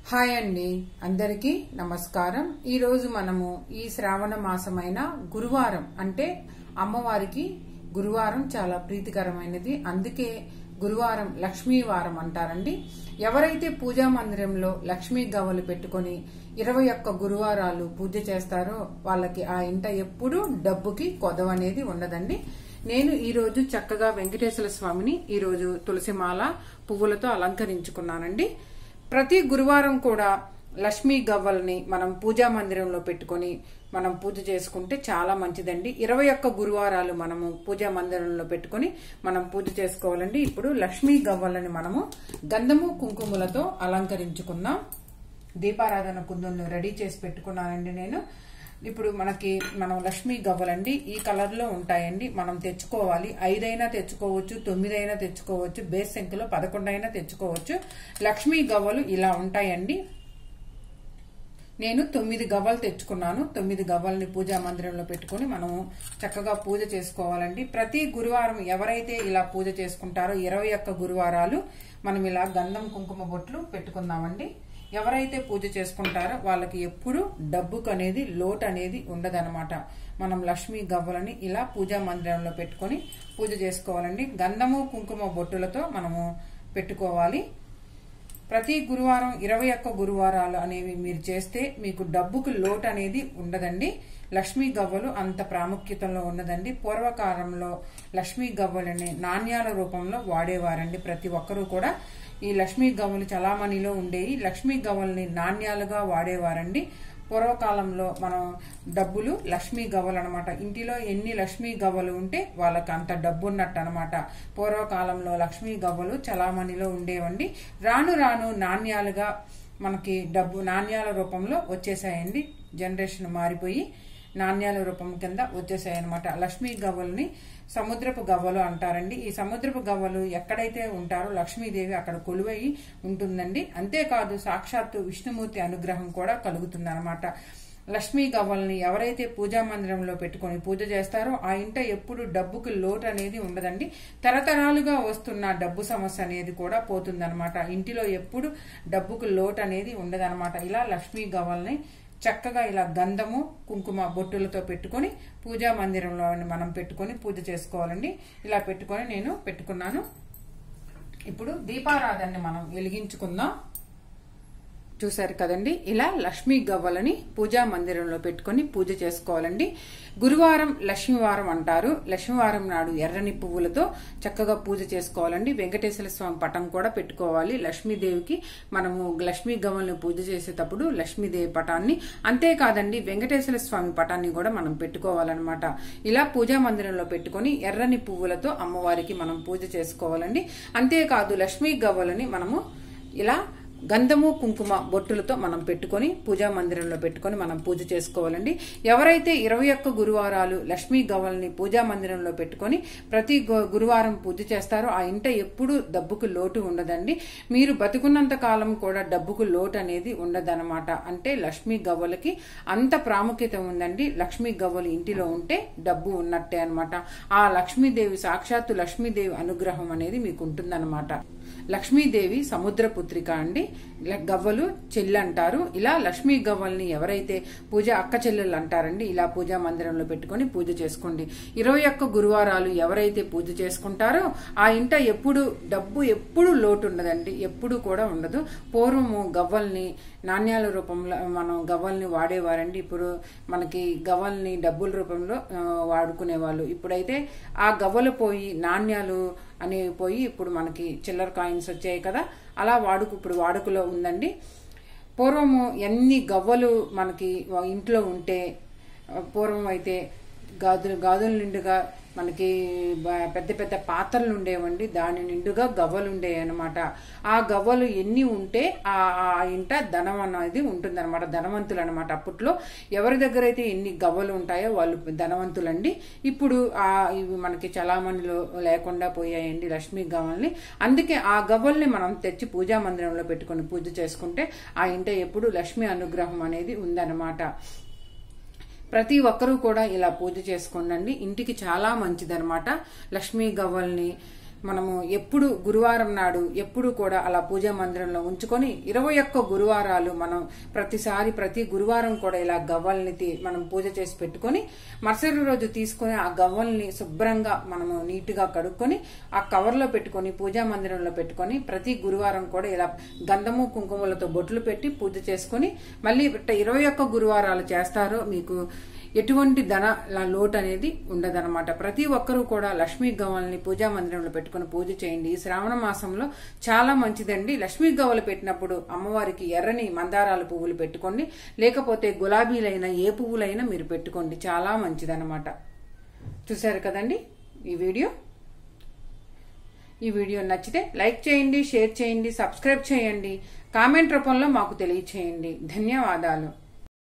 hi అండి అందరికీ నమస్కారం ఈ రోజు మనము ఈ శ్రావణ మాసమైన గురువారం అంటే అమ్మవారికి గురువారం చాలా ప్రీతికరమైనది అందుకే గురువారం లక్ష్మీ వారం అంటారండి ఎవరైతే పూజా మందిరంలో లక్ష్మీ గవ్వలు పెట్టుకొని ఇరవై ఒక్క గురువారాలు పూజ చేస్తారో వాళ్ళకి ఆ ఇంట ఎప్పుడూ డబ్బుకి కొదవనేది ఉండదండి నేను ఈ రోజు చక్కగా వెంకటేశ్వర స్వామిని ఈ రోజు తులసిమాల పువ్వులతో అలంకరించుకున్నానండి ప్రతి గురువారం కూడా లక్ష్మీ గవ్వల్ని మనం పూజా మందిరంలో పెట్టుకొని మనం పూజ చేసుకుంటే చాలా మంచిదండి ఇరవై ఒక్క గురువారాలు మనము పూజా మందిరంలో పెట్టుకొని మనం పూజ చేసుకోవాలండి ఇప్పుడు లక్ష్మీ గవ్వలని మనము గంధము కుంకుమలతో అలంకరించుకుందాం దీపారాధన కుందులను రెడీ చేసి పెట్టుకున్నానండి నేను ఇప్పుడు మనకి మనం లక్ష్మీ గవ్వలండి ఈ కలర్ లో ఉంటాయండి మనం తెచ్చుకోవాలి ఐదైనా తెచ్చుకోవచ్చు తొమ్మిదైనా తెచ్చుకోవచ్చు బేస్ సంఖ్యలో పదకొండైనా తెచ్చుకోవచ్చు లక్ష్మీ గవ్వలు ఇలా ఉంటాయండి నేను తొమ్మిది గవ్వలు తెచ్చుకున్నాను తొమ్మిది గవ్వల్ని పూజా మందిరంలో పెట్టుకుని మనము చక్కగా పూజ చేసుకోవాలండి ప్రతి గురువారం ఎవరైతే ఇలా పూజ చేసుకుంటారో ఇరవై ఒక్క గురువారాలు మనం ఇలా గంధం కుంకుమ బొట్లు పెట్టుకుందామండి ఎవరైతే పూజ చేసుకుంటారో వాళ్ళకి ఎప్పుడు డబ్బుకు అనేది లోటు అనేది ఉండదన్నమాట మనం లక్ష్మీ గవ్వలని ఇలా పూజా మందిరంలో పెట్టుకొని పూజ చేసుకోవాలండి గంధము కుంకుమ బొట్టులతో మనము పెట్టుకోవాలి ప్రతి గురువారం ఇరవై ఒక్క గురువారాలు అనేవి మీరు చేస్తే మీకు డబ్బుకు లోటు అనేది ఉండదండి లక్ష్మీ గవ్వలు అంత ప్రాముఖ్యతలో ఉన్నదండి పూర్వకాలంలో లక్ష్మీ గవ్వలని నాణ్యాల రూపంలో వాడేవారండి ప్రతి ఒక్కరూ కూడా ఈ లక్ష్మీ గవ్వలు చలామణిలో ఉండేవి లక్ష్మీ గవ్వల్ని నాణ్యాలుగా వాడేవారండి పూర్వకాలంలో మనం డబ్బులు లక్ష్మీ గవ్వలు అనమాట ఇంటిలో ఎన్ని లక్ష్మీ గవ్వలు ఉంటే వాళ్ళకి అంత డబ్బు ఉన్నట్టు అనమాట పూర్వకాలంలో లక్ష్మీ గవ్వలు చలామణిలో ఉండేవండి రాను రాను నాణ్యాలుగా మనకి డబ్బు నాణ్యాల రూపంలో వచ్చేసాయండి జనరేషన్ మారిపోయి నాణ్యాల రూపం కింద వచ్చేసాయి అనమాట లక్ష్మీ గవ్వల్ని సముద్రపు గవ్వలు అంటారండి ఈ సముద్రపు గవ్వలు ఎక్కడైతే ఉంటారో లక్ష్మీదేవి అక్కడ కొలువై ఉంటుందండి అంతేకాదు సాక్షాత్తు విష్ణుమూర్తి అనుగ్రహం కూడా కలుగుతుంది అనమాట లక్ష్మీ గవ్వల్ని ఎవరైతే పూజా మందిరంలో పెట్టుకొని పూజ చేస్తారో ఆ ఇంట ఎప్పుడు డబ్బుకి లోటు అనేది ఉండదండి తరతరాలుగా వస్తున్న డబ్బు సమస్య అనేది కూడా పోతుందన్నమాట ఇంటిలో ఎప్పుడు డబ్బుకు లోటు అనేది ఉండదన్నమాట ఇలా లక్ష్మీ గవ్వల్ని చక్కగా ఇలా గంధము కుంకుమ బొట్టులతో పెట్టుకొని పూజా మందిరంలో మనం పెట్టుకొని పూజ చేసుకోవాలండి ఇలా పెట్టుకొని నేను పెట్టుకున్నాను ఇప్పుడు దీపారాధనని మనం వెలిగించుకుందాం చూశారు కదండి ఇలా లక్ష్మీ గవ్వలని పూజా మందిరంలో పెట్టుకొని పూజ చేసుకోవాలండి గురువారం లక్ష్మీవారం అంటారు లక్ష్మీవారం నాడు ఎర్రని పువ్వులతో చక్కగా పూజ చేసుకోవాలండి వెంకటేశ్వర స్వామి పటం కూడా పెట్టుకోవాలి లక్ష్మీదేవికి మనము లక్ష్మీ గవ్వల్ని పూజ చేసేటప్పుడు లక్ష్మీదేవి పటాన్ని అంతేకాదండి వెంకటేశ్వర స్వామి పటాన్ని కూడా మనం పెట్టుకోవాలన్నమాట ఇలా పూజా మందిరంలో పెట్టుకొని ఎర్రని పువ్వులతో అమ్మవారికి మనం పూజ చేసుకోవాలండి అంతేకాదు లక్ష్మీ గవ్వలని మనము ఇలా గంధము కుంకుమ బొట్టులతో మనం పెట్టుకొని పూజా మందిరంలో పెట్టుకొని మనం పూజ చేసుకోవాలండి ఎవరైతే ఇరవై ఒక్క గురువారాలు లక్ష్మీ గవ్వల్ని పూజా మందిరంలో పెట్టుకొని ప్రతి గురువారం పూజ చేస్తారో ఆ ఇంట ఎప్పుడు డబ్బుకు లోటు ఉండదండి మీరు బతుకున్నంత కాలం కూడా డబ్బుకు లోటు అనేది ఉండదన్నమాట అంటే లక్ష్మీ గవ్వలకి అంత ప్రాముఖ్యత ఉందండి లక్ష్మీ గవ్వలు ఇంటిలో ఉంటే డబ్బు ఉన్నట్టే అనమాట ఆ లక్ష్మీదేవి సాక్షాత్తు లక్ష్మీదేవి అనుగ్రహం అనేది మీకు ఉంటుందన్నమాట లక్ష్మీదేవి సముద్రపుత్రిక అండి గవ్వలు చెల్లి అంటారు ఇలా లక్ష్మీ గవ్వల్ని ఎవరైతే పూజ అక్క చెల్లెలు అంటారండి ఇలా పూజా మందిరంలో పెట్టుకొని పూజ చేసుకోండి ఇరవై ఒక్క గురువారాలు ఎవరైతే పూజ చేసుకుంటారో ఆ ఇంట ఎప్పుడు డబ్బు ఎప్పుడు లోటు ఉండదండి ఎప్పుడు కూడా ఉండదు పూర్వము గవ్వల్ని నాణ్యాల రూపంలో మనం గవ్వల్ని వాడేవారండి ఇప్పుడు మనకి గవ్వల్ని డబ్బుల రూపంలో వాడుకునే వాళ్ళు ఇప్పుడైతే ఆ గవ్వలు పోయి నాణ్యాలు అనేవి పోయి ఇప్పుడు మనకి చిల్లర కాయిన్స్ వచ్చాయి కదా అలా వాడుకు ఇప్పుడు వాడుకలో ఉందండి పూర్వము ఎన్ని గవ్వలు మనకి ఇంట్లో ఉంటే పూర్వం అయితే గాజులు గాజుల నిండుగా మనకి పెద్ద పెద్ద పాత్రలు ఉండేవండి దాని నిండుగా గవ్వలు ఉండేవి అనమాట ఆ గవ్వలు ఎన్ని ఉంటే ఆ ఇంట ధనం అనేది ఉంటుందన్నమాట ధనవంతులు అనమాట అప్పట్లో ఎవరి దగ్గర అయితే ఎన్ని గవ్వలు ఉంటాయో వాళ్ళు ధనవంతులండి ఇప్పుడు ఆ ఇవి మనకి చలామణిలో లేకుండా పోయాయండి లక్ష్మీ గవ్వల్ని అందుకే ఆ గవ్వల్ని మనం తెచ్చి పూజా మందిరంలో పెట్టుకొని పూజ చేసుకుంటే ఆ ఇంట ఎప్పుడు లక్ష్మీ అనుగ్రహం అనేది ఉందన్నమాట ప్రతి ఒక్కరూ కూడా ఇలా పూజ చేసుకోండి ఇంటికి చాలా మంచిదనమాట లక్ష్మీ గవ్వల్ని మనము ఎప్పుడు గురువారం నాడు ఎప్పుడు కూడా అలా పూజా మందిరంలో ఉంచుకొని ఇరవై ఒక్క గురువారాలు మనం ప్రతిసారి ప్రతి గురువారం కూడా ఇలా గవ్వల్ని తీ- మనం పూజ చేసి పెట్టుకొని మరుసటి రోజు తీసుకొని ఆ గవ్వల్ని శుభ్రంగా మనము నీట్ గా కడుక్కొని ఆ కవర్ లో పెట్టుకొని పూజా మందిరంలో పెట్టుకొని ప్రతి గురువారం కూడా ఇలా గంధము కుంకుమలతో బొట్లు పెట్టి పూజ చేసుకొని మళ్ళీ ఇరవై ఒక్క గురువారాలు చేస్తారో మీకు ఎటువంటి ధన ల- లోటు అనేది ఉండదన్నమాట ప్రతి ఒక్కరూ కూడా లక్ష్మీ గవ్వల్ని పూజా మందిరంలో పెట్టుకుని పూజ చేయండి ఈ శ్రావణ మాసంలో చాలా మంచిదండి లక్ష్మీ గవ్వలు పెట్టినప్పుడు అమ్మవారికి ఎర్రని మందారాల పువ్వులు పెట్టుకోండి లేకపోతే గులాబీలైనా ఏ పువ్వులైనా మీరు పెట్టుకోండి చాలా మంచిదన్నమాట చూశారు కదండి ఈ వీడియో ఈ వీడియో నచ్చితే లైక్ చేయండి షేర్ చేయండి సబ్స్క్రైబ్ చేయండి కామెంట్ రూపంలో మాకు తెలియచేయండి ధన్యవాదాలు